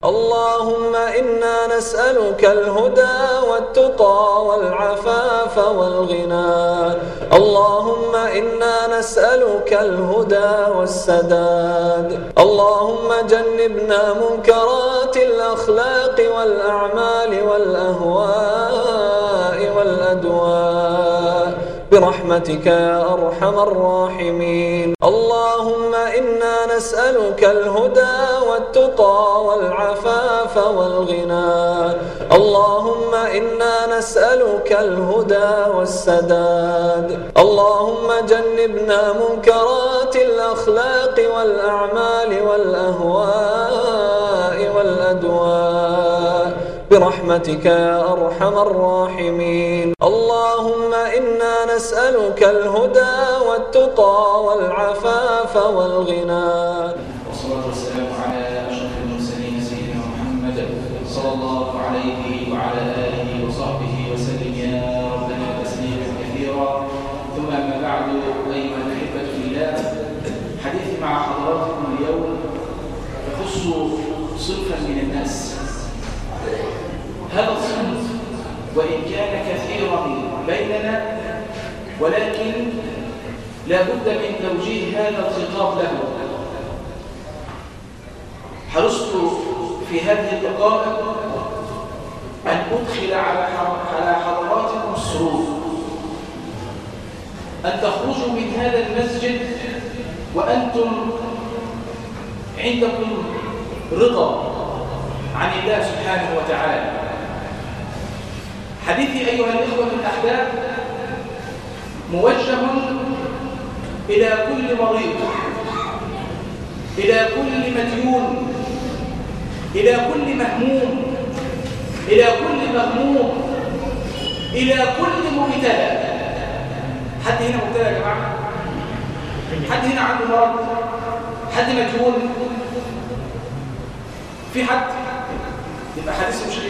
اللهم إنا نسألك الهدى والتقى والعفاف والغنى اللهم إنا نسألك الهدى والسداد اللهم جنبنا منكرات الأخلاق والأعمال والأهواء والأدواء برحمتك يا أرحم الراحمين اللهم إنا نسألك الهدى والتقى والعفاف والغنى اللهم إنا نسألك الهدى والسداد اللهم جنبنا منكرات الأخلاق والأعمال والأهواء والأدواء برحمتك يا أرحم الراحمين اللهم إنا نسألك الهدى والتقى والعفاف والغنى والصلاة والسلام على أشرف المرسلين سيدنا محمد صلى الله عليه وعلى آله وصحبه وسلم يا ربنا تسليما كثيرا ثم أما بعد أيها الأحبة في الله حديثي مع حضراتكم اليوم يخص صنفا من الناس هذا الصنف وإن كان كثيرا بيننا ولكن لا بد من توجيه هذا الخطاب له حرصت في هذه الدقائق أن أدخل على على حضراتكم السرور أن تخرجوا من هذا المسجد وأنتم عندكم رضا عن الله سبحانه وتعالى حديثي أيها الإخوة الأحباب موجه إلى كل مريض إلى كل مديون إلى كل مهموم إلى كل مغموم إلى كل مبتلى حد هنا مبتلى يا جماعة حد هنا عنده مرض حد مديون في حد يبقى حديث مش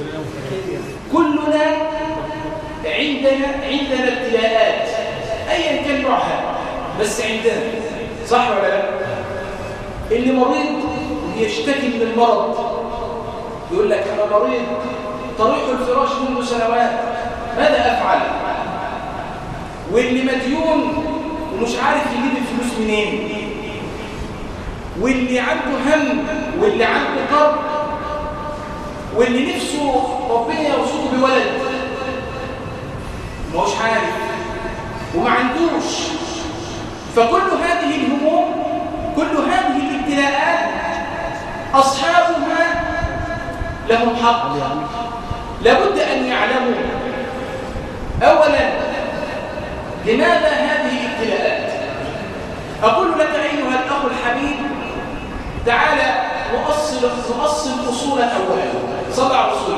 كلنا عندنا عندنا ابتلاءات ايا كان نوعها بس عندنا صح ولا لا اللي مريض يشتكي من المرض يقول لك انا مريض طريق الفراش منذ سنوات ماذا افعل واللي مديون ومش عارف يجيب الفلوس منين واللي عنده هم واللي عنده قرض واللي نفسه ربنا يرزقه بولد مش عارف وما عندوش فكل هذه الهموم كل هذه الابتلاءات أصحابها لهم حق لابد أن يعلموا أولا لماذا هذه الابتلاءات أقول لك أيها الأخ الحبيب تعالى نؤصل نؤصل أصولا أولا سبع أصول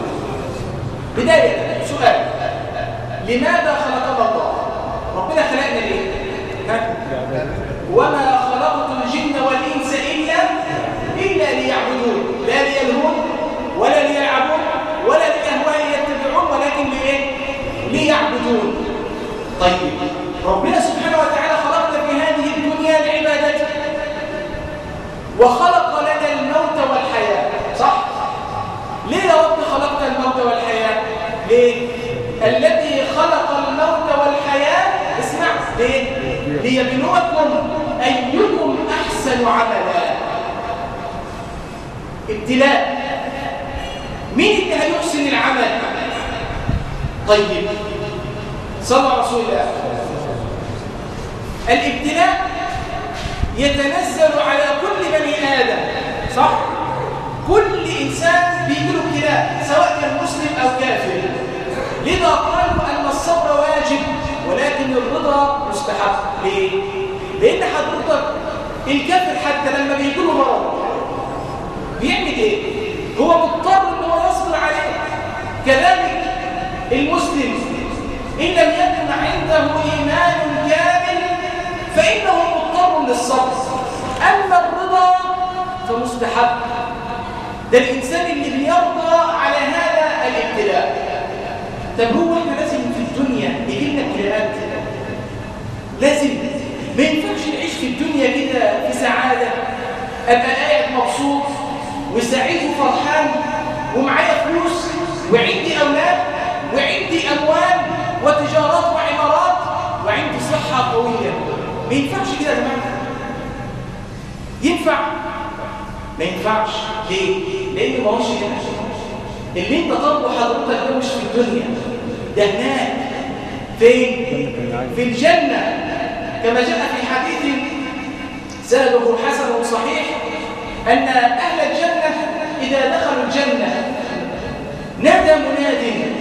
بداية سؤال لماذا خلقنا الله ربنا خلقنا ليه ها؟ وما خلقت الجن والإنس إلا إلا ليعبدون لا ليلهون ولا ليلعبون ولا لأهواء يتبعون ولكن لإيه ليعبدون طيب ربنا سبحانه وتعالى خلقنا في هذه الدنيا لعبادته وخلق لنا الموت والحياة صح؟ ليه يا رب خلقت الموت والحياة؟ ليه؟ الذي خلق الموت والحياة اسمع ليه؟ ليبلوكم أيكم أحسن عملا ابتلاء مين اللي هيحسن العمل؟ طيب صلى رسول الله الابتلاء يتنزل على كل بني آدم صح؟ كل إنسان بيجيله ابتلاء سواء كان مسلم أو كافر لذا قالوا أن الصبر واجب ولكن الرضا مستحب ليه؟ لأن حضرتك الكافر حتى لما بيجيله مرض بيعمل إيه؟ هو مضطر إن هو يصبر عليه كذلك المسلم إن لم يكن عنده إيمان كامل فإنه مضطر للصبر أما الرضا فمستحب ده الإنسان اللي بيرضى على هذا الابتلاء طب هو احنا لازم في الدنيا يجي لنا ابتلاءات لازم ما ينفعش نعيش في الدنيا كده في سعادة أبقى قاعد مبسوط وسعيد وفرحان ومعايا فلوس وعندي أولاد وعندي أموال وتجارات وعمارات وعندي صحة قوية ما ينفعش كده يا جماعة ينفع ما ينفعش ليه؟ لأن ما هوش هنا اللي انت طالبه حضرتك ده مش في الدنيا ده هناك فين؟ في الجنة كما جاء في حديث سنده حسن صحيح أن أهل الجنة إذا دخلوا الجنة نادى مناد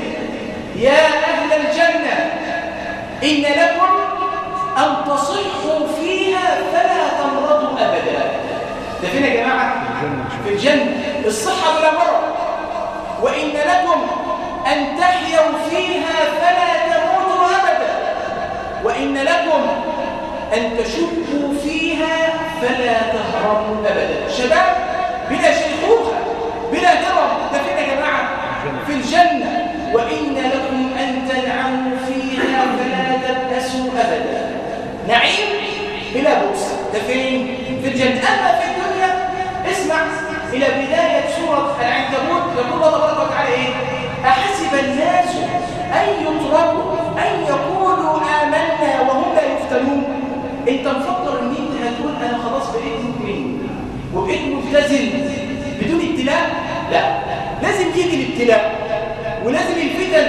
يا أهل الجنة إن لكم أن تصحوا فيها فلا تمرضوا أبدا ده فين يا جماعة؟ في الجنة الصحة بلا مرض وإن لكم أن تحيوا فيها فلا تموتوا أبدا وإن لكم أن تشبوا فيها فلا تهرموا أبدا شباب بلا شيخوخة بلا هرم ده فين يا جماعة في الجنة وإن لكم أن تنعموا فيها فلا تبأسوا أبدا نعيم بلا بؤس ده فين في الجنة أما في الدنيا اسمع إلى بداية سورة العنكبوت يقول الله تبارك وتعالى إيه أحسب الناس أن يتركوا أن يقولوا آمنا وهم لا يفتنون أنت مفكر أن أنت هتقول أنا خلاص بقيت مؤمن وبقيت ملتزم بدون ابتلاء لا لازم يجي الابتلاء ولازم الفتن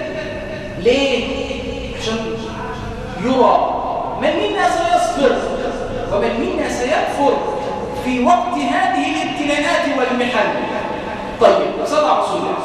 ليه عشان يرى من منا سيصبر ومن منا سيكفر في وقت هذه الابتلاءات والمحن طيب صلى رسول الله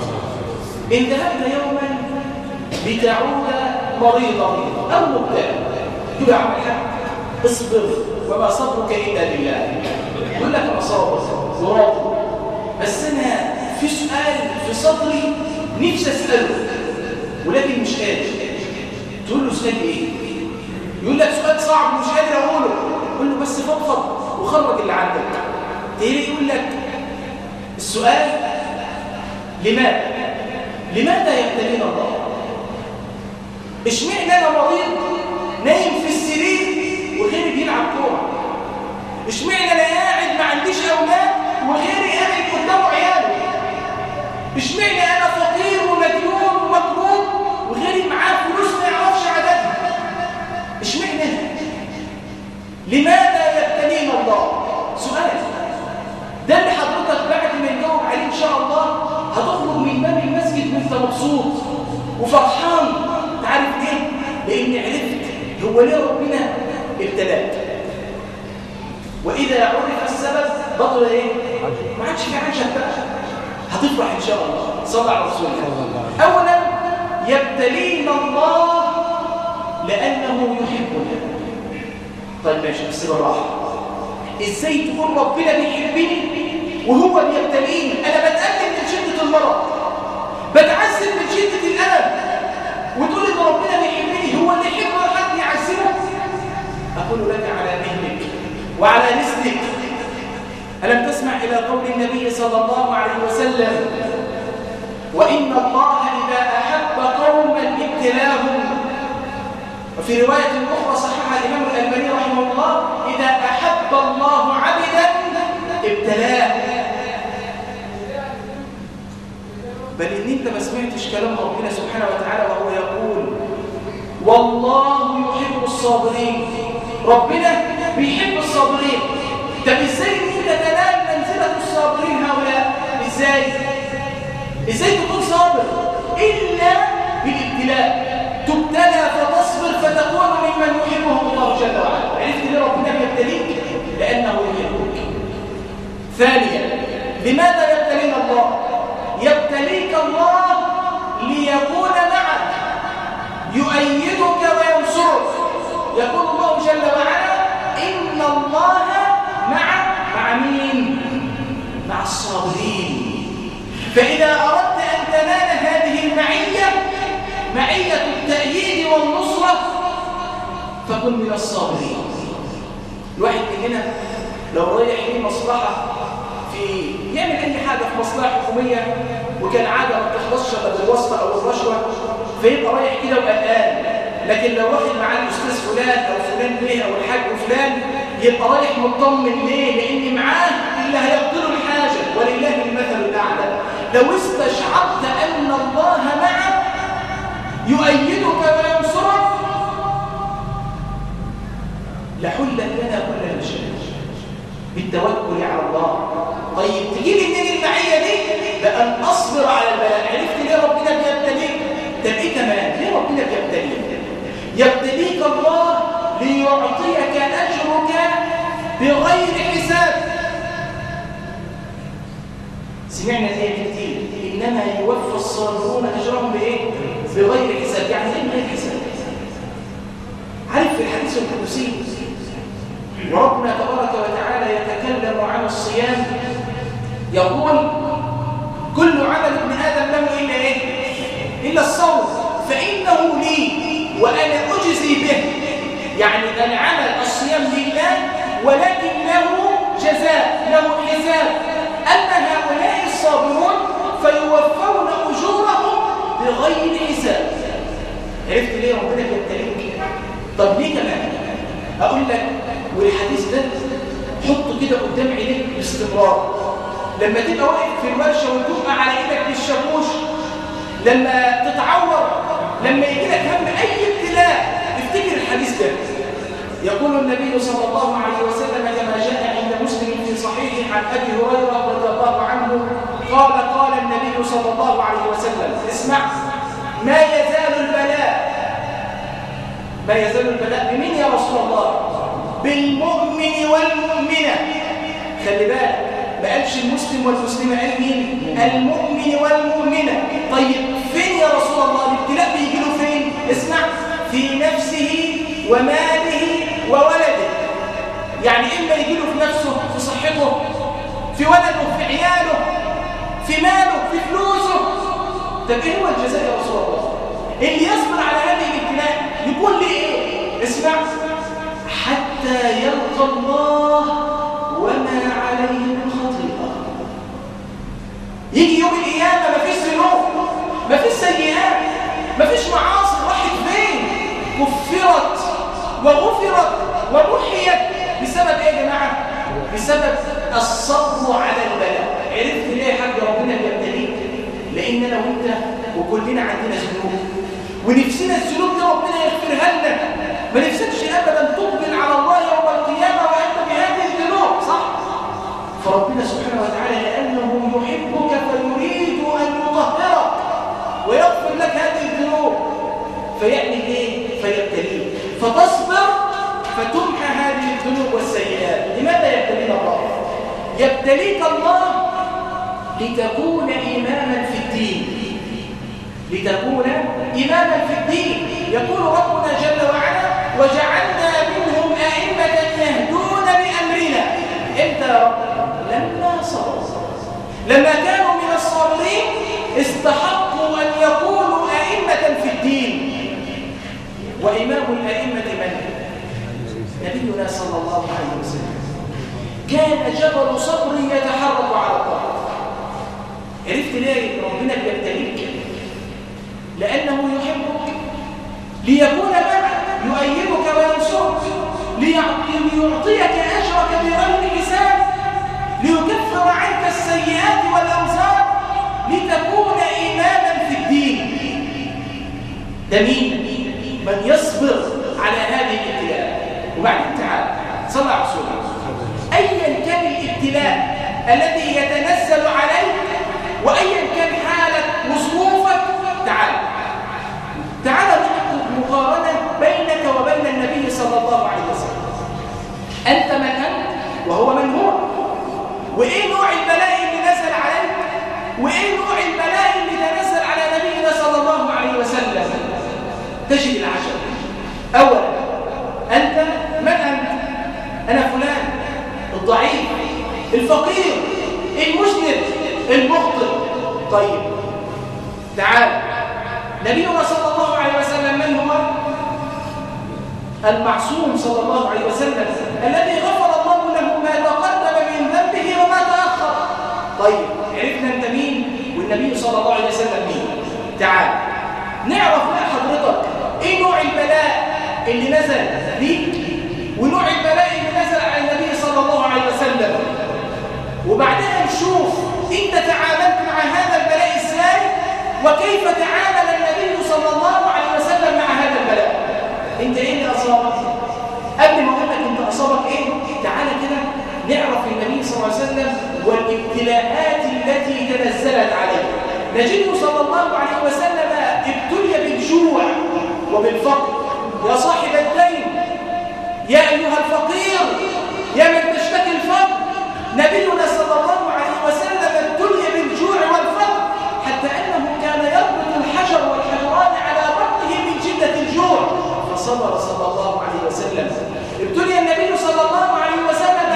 إن ذهبت يوما لتعود مريضا أو مبتلا تقول يا عم الحاج اصبر وما صبرك إلا بالله يقول لك أنا صابر وراضي بس أنا في سؤال في صدري نفسي أسأله ولكن مش قادر تقول له سؤال إيه؟ يقول لك سؤال صعب ومش قادر أقوله قول له بس فضفض وخرج اللي عندك تيجي يقول لك السؤال لماذا لماذا يبتلينا الله اشمعنى انا مريض نايم في السرير وغيري بيلعب كوره اشمعنى انا قاعد ما عنديش اولاد وغيري قاعد قدامه عياله اشمعنى انا فقير ومديون ومكروه وغيري معاه فلوس ما يعرفش عددها اشمعنى انا لماذا يبتلينا الله سؤال ده اللي حضرتك بعد ما يجاوب عليه ان شاء الله هتخرج من باب المسجد وانت مبسوط وفرحان تعرف ليه لان عرفت هو ليه ربنا ابتلاك واذا عرف السبب بطل ايه ما عادش في عجب بقى هتفرح ان شاء الله صلى على رسول الله اولا يبتلينا الله لانه يحبنا طيب ماشي بس بالراحه ازاي تقول ربنا بيحبني وهو بيبتليني انا بتألم من شدة المرض بتعذب من شدة الألم وتقول ان ربنا بيحبني هو اللي يحب حد يعذبه اقول لك على مهلك وعلى نسلك ألم تسمع إلى قول النبي صلى الله عليه وسلم وإن الله إذا أحب قوما ابتلاهم وفي رواية أخرى صححها الإمام الألباني رحمه الله إذا أحب الله عبدا ابتلاه بل إن أنت ما سمعتش كلام ربنا سبحانه وتعالى وهو يقول والله يحب الصابرين ربنا بيحب الصابرين طب ازاي انت تنال منزلة الصابرين هؤلاء ازاي ازاي تكون صابر إلا بالابتلاء تبتلى فتصبر فتكون ممن يحبهم الله جل وعلا عرفت ليه ربنا بيبتليك لأنه يحبك ثانيا لماذا يبتلينا الله يبتليك الله ليكون معك يؤيدك وينصرك يقول الله جل وعلا إن الله مع مع مين؟ مع الصابرين فإذا أردت أن تنال هذه المعية معية التأييد والنصرة فكن من الصابرين الواحد مننا لو رايح ليه مصلحة في يعمل أي حاجة في مصلحة حكومية وكان عادة ما تخلصش إلا بالواسطة أو الرشوة فيبقى رايح كده وقلقان لكن لو واخد معاه الأستاذ فلان أو فلان ليه أو الحاج فلان يبقى رايح مطمن ليه؟ لأن معاه اللي هيقضي له الحاجة لو استشعرت أن الله معك يؤيدك وينصرك لحلت لنا كل المشاكل بالتوكل على الله طيب تجي لي منين المعيه دي بأن أصبر على البلاء عرفت ليه ربنا بيبتليك طب ايه كمان ليه ربنا بيبتليك يبتليك الله ليعطيك أجرك بغير حساب سمعنا زي كتير إنما يوفى الصابرون أجرهم بإيه؟ بغير حساب يعني إيه بغير حساب؟ عارف في الحديث القدسي وربنا تبارك وتعالى يتكلم عن الصيام يقول كل عمل ابن آدم له إلا إيه؟ إلا الصوم فإنه لي وأنا أجزي به يعني العمل الصيام لله ولكن له جزاء له حساب أما هؤلاء الصابرون فيوفون أجورهم بغير حساب عرفت ليه ربنا بيبتليك طب ليه كمان أقول لك والحديث ده حطه كده قدام عينيك باستمرار لما تبقى واقف في الورشه وتقع على ايدك بالشاكوش لما تتعور لما يجي لك هم اي ابتلاء افتكر الحديث ده يقول النبي صلى الله عليه وسلم كما جاء عند مسلم في صحيحه عن ابي هريره رضي الله عنه قال قال النبي صلى الله عليه وسلم اسمع ما يزال البلاء ما يزال البلاء بمين يا رسول الله بالمؤمن والمؤمنه خلي بالك ما قالش المسلم والمسلمه قال مين المؤمن والمؤمنه طيب فين يا رسول الله الابتلاء بيجي له فين اسمع في نفسه وماله وولده يعني اما يجي له في نفسه في صحته في ولده في عياله في ماله في فلوسه طب ايه هو الجزاء يا رسول الله اللي يصبر على هذه الابتلاء يكون ليه ايه اسمع حتى يلقى الله وما عليه من خطيئه يجي يوم القيامه مفيش ذنوب مفيش سيئات مفيش معاصي راحت فين كفرت وغفرت ومحيت بسبب ايه يا جماعه بسبب الصبر على البلاء عرفت ليه يا حاج ربنا بيبتليك لان انا وانت وكلنا عندنا ذنوب ونفسنا الذنوب دي ربنا يغفرها لنا ما نفسكش ابدا تقبل على الله يوم القيامه وانت بهذه الذنوب صح فربنا سبحانه وتعالى لانه يحبك فيريد ان يطهرك ويغفر لك هذه الذنوب فيعمل ايه فيبتليك فتصبر فتمحى هذه الذنوب والسيئات لماذا يبتليك الله يبتليك الله لتكون إماما في الدين لتكون إماما في الدين يقول ربنا جل وعلا وجعلنا منهم أئمة يهدون بأمرنا إمتى يا رب؟ لما صبروا لما كانوا من الصابرين استحقوا أن يكونوا أئمة في الدين وإمام الأئمة من؟ نبينا صلى الله عليه وسلم كان جبل صبر يتحرك على الطاعة عرفت ليه ربنا بيبتليك لأنه يحبك ليكون معك يؤيدك وينصرك ليعطيك أجرك بغير حساب ليكفر عنك السيئات والأوزار لتكون إماما في الدين ده مين؟ من يصبر على هذه الابتلاء وبعدين تعال صلى على رسول الله ايا كان الابتلاء الذي يتنزل عليك وايا كان حالك وظروفك تعال تعال نحط مقارنه بينك وبين النبي صلى الله عليه وسلم انت من انت وهو من هو وايه نوع البلاء اللي نزل عليك وايه نوع البلاء اللي تنزل على نبينا صلى الله عليه وسلم تجد العجب اولا انت من انت انا فلان الضعيف الفقير المذنب المخطئ طيب تعال نبينا صلى الله عليه وسلم من هو المعصوم صلى الله عليه وسلم الذي غفر الله له ما تقدم من ذنبه وما تاخر طيب عرفنا انت مين والنبي صلى الله عليه وسلم مين تعال نعرف بقى حضرتك ايه نوع البلاء اللي نزل ليك ونوع البلاء اللي نزل على النبي صلى الله عليه وسلم وبعدها نشوف انت تعاملت مع هذا البلاء الآيات التي تنزلت عليه نجده صلى الله عليه وسلم ابتلي بالجوع وبالفقر يا صاحب الدين يا أيها الفقير يا من تشتكي الفقر نبينا صلى الله عليه وسلم ابتلي بالجوع والفقر حتى أنه كان يربط الحجر والحجران على بطنه من شدة الجوع فصبر صلى الله عليه وسلم ابتلي النبي صلى الله عليه وسلم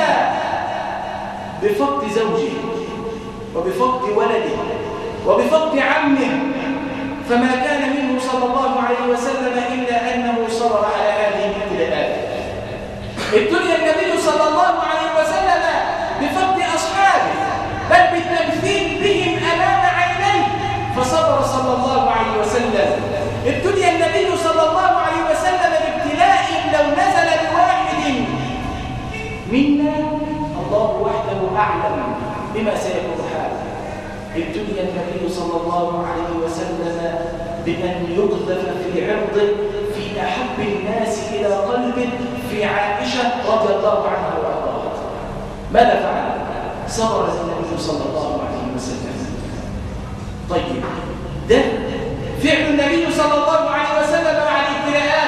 بفقد زوجه وبفقد ولده وبفقد عمه فما كان منه صلى الله عليه وسلم إلا أنه صبر على هذه الابتلاءات ابتلي النبي صلى الله عليه وسلم بفقد أصحابه بل بالتمثيل بهم أمام عينيه فصبر صلى الله عليه وسلم ابتلي النبي صلى الله عليه وسلم بابتلاء لو نزل بواحد منا الله وحده أعلم بما سيكون حاله ابتلي النبي صلى الله عليه وسلم بأن يقذف في عرضه في أحب الناس إلى قلبه في عائشة رضي الله عنها وأرضاها ماذا فعل؟ صبر النبي صلى الله عليه وسلم طيب ده فعل النبي صلى الله عليه وسلم مع الابتلاءات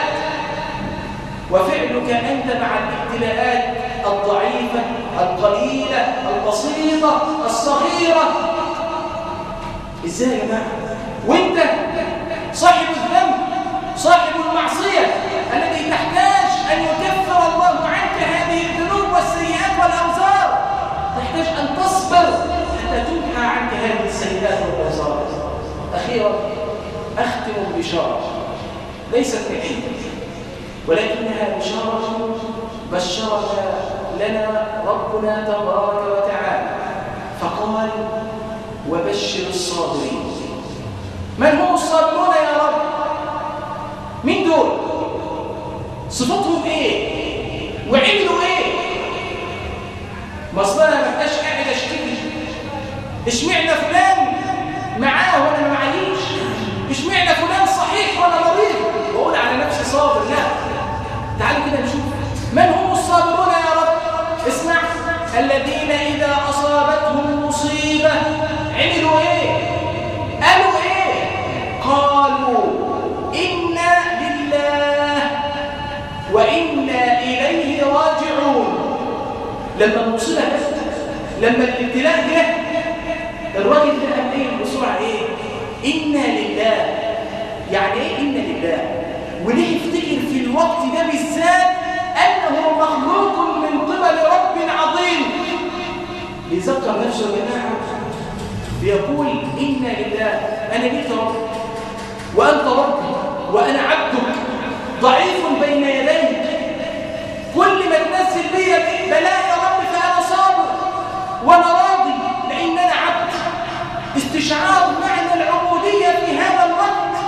وفعلك أنت مع الابتلاءات الضعيفة القليلة البسيطة الصغيرة ازاي يا جماعه وانت صاحب الذنب صاحب المعصيه الذي تحتاج ان يكفر الله عنك هذه الذنوب والسيئات والاوزار تحتاج ان تصبر حتى تمحى عنك هذه السيئات والاوزار اخيرا اختم بشاره ليست نعيمه ولكنها بشاره بشرنا لنا ربنا تبارك وتعالى فقال وبشر الصابرين من هم الصابرون يا رب مين دول صفاتهم ايه وعملوا ايه مصلنا ما بقاش قاعد اشتكي اشمعنا فلان معاه وانا ما معيش اشمعنا فلان صحيح وانا مريض واقول على نفسي صابر لا تعالوا كده نشوف من هم الصابرون يا رب اسمع الذين اذا اصابتهم مصيبه عملوا ايه قالوا ايه قالوا انا لله وانا اليه راجعون لما المصيبه جت لما الابتلاء جه الراجل ده قال ايه بسرعه ايه انا لله يعني ايه انا لله وليه يفتكر في الوقت ده بالذات انه مخلوق من قبل رب عظيم بيذكر نفسه يا جماعه بيقول إنا لله أنا ليك رب وأنت ربي وأنا عبدك ضعيف بين يديك كل ما تنزل بي بلاء يا رب فأنا صابر وأنا راضي لأن أنا عبد استشعار معنى العبودية في هذا الوقت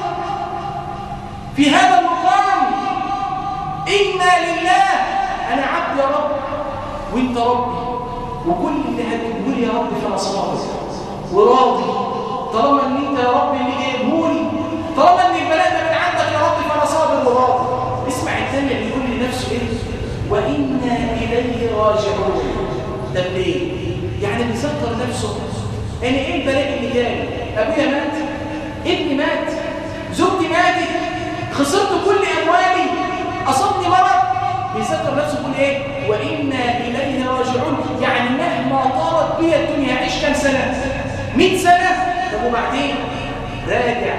في هذا المقام إنا لله أنا عبد يا رب وأنت ربي وكل اللي هتقول يا رب فأنا صابر وراضي طالما ان انت يا رب اللي جايبهولي طالما ان البلاء ده من عندك يا رب فانا صابر وراضي اسمع الثانيه اللي يقول لنفسه ايه وانا اليه راجعون ده ليه يعني بيذكر نفسه ان ايه البلاء اللي جاي ابويا مات ابني مات زوجتي ماتت خسرت كل اموالي اصابني مرض بيذكر نفسه يقول ايه وانا اليه راجعون يعني مهما طالت بي الدنيا عيش كام سنه 100 سنة طب وبعدين راجع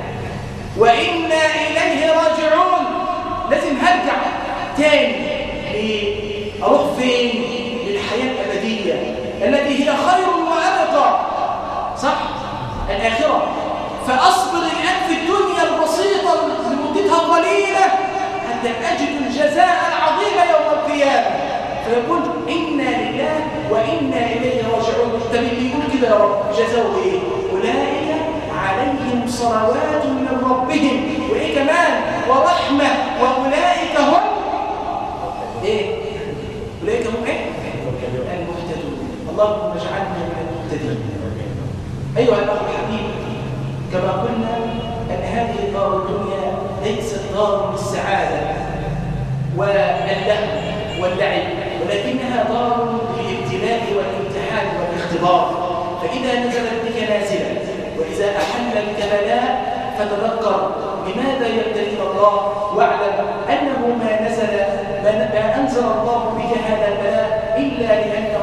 وإنا إليه راجعون لازم هرجع تاني أروح فين للحياة الأبدية التي هي خير وأبقى صح الآخرة فأصبر الآن في الدنيا البسيطة لمدتها قليلة حتى أجد الجزاء العظيم يوم القيامة فيقول إنا لله وإنا إليه راجعون طب اللي يقول كده يا رب جزاؤه إيه؟ أولئك عليهم صلوات من ربهم وإيه كمان ورحمة وأولئك هم إيه؟ أولئك هم إيه؟ المهتدون اللهم اجعلنا من المهتدين أيها الأخ الحبيب كما قلنا أن هذه الدار الدنيا ليست دار للسعادة واللهو واللعب ولكنها دار للابتلاء والامتحان والاختبار فإذا نزلت بك نازلة وإذا أحل بك بلاء فتذكر لماذا يبتليك الله واعلم أنه ما نزل ما أنزل الله بك هذا البلاء إلا لأن